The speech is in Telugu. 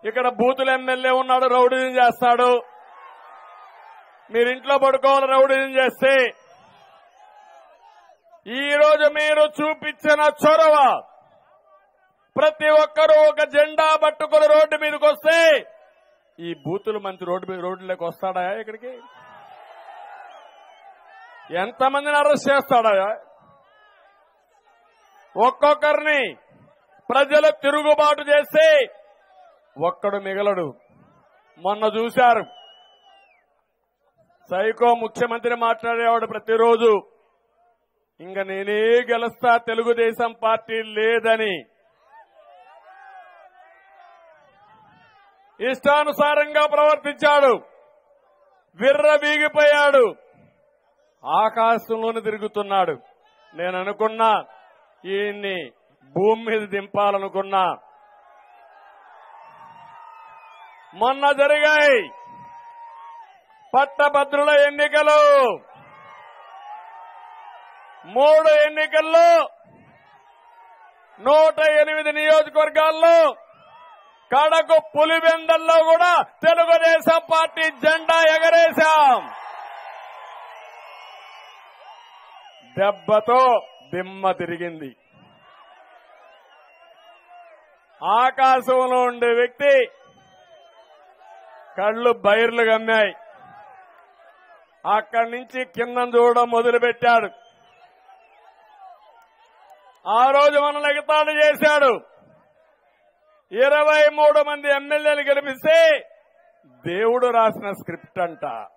ఇక్కడ బూతుల ఎమ్మెల్యే ఉన్నాడు రౌడీజం చేస్తాడు మీరు ఇంట్లో పడుకోవాలి రౌడీజం చేస్తే ఈ రోజు మీరు చూపించిన చొరవ ప్రతి ఒక్కరూ ఒక జెండా పట్టుకుని రోడ్డు మీదకి వస్తే ఈ బూతులు మంచి రోడ్డు మీద రోడ్డులోకి వస్తాడా ఇక్కడికి ఎంతమందిని అరెస్ట్ చేస్తాడా ఒక్కొక్కరిని ప్రజలు తిరుగుబాటు చేస్తే ఒక్కడు మిగలడు మొన్న చూశారు సైకో ముఖ్యమంత్రి మాట్లాడేవాడు ప్రతిరోజు ఇంక నేనే గెలుస్తా తెలుగుదేశం పార్టీ లేదని ఇష్టానుసారంగా ప్రవర్తించాడు విర్ర వీగిపోయాడు ఆకాశంలోనే తిరుగుతున్నాడు నేను అనుకున్నా ఈయన్ని భూమి మీద దింపాలనుకున్నా మొన్న జరిగాయి పట్టభద్రుల ఎన్నికలు మూడు ఎన్నికల్లో నూట ఎనిమిది నియోజకవర్గాల్లో కడకు పులివెందల్లో కూడా తెలుగుదేశం పార్టీ జెండా ఎగరేశాం దెబ్బతో దిమ్మ తిరిగింది ఆకాశంలో ఉండే వ్యక్తి కళ్ళు బైర్లు గమ్మాయి అక్కడి నుంచి కింద చూడడం మొదలుపెట్టాడు ఆ రోజు మనల్ని ఎగతాళి చేశాడు ఇరవై మూడు మంది ఎమ్మెల్యేలు గెలిపిస్తే దేవుడు రాసిన స్క్రిప్ట్ అంట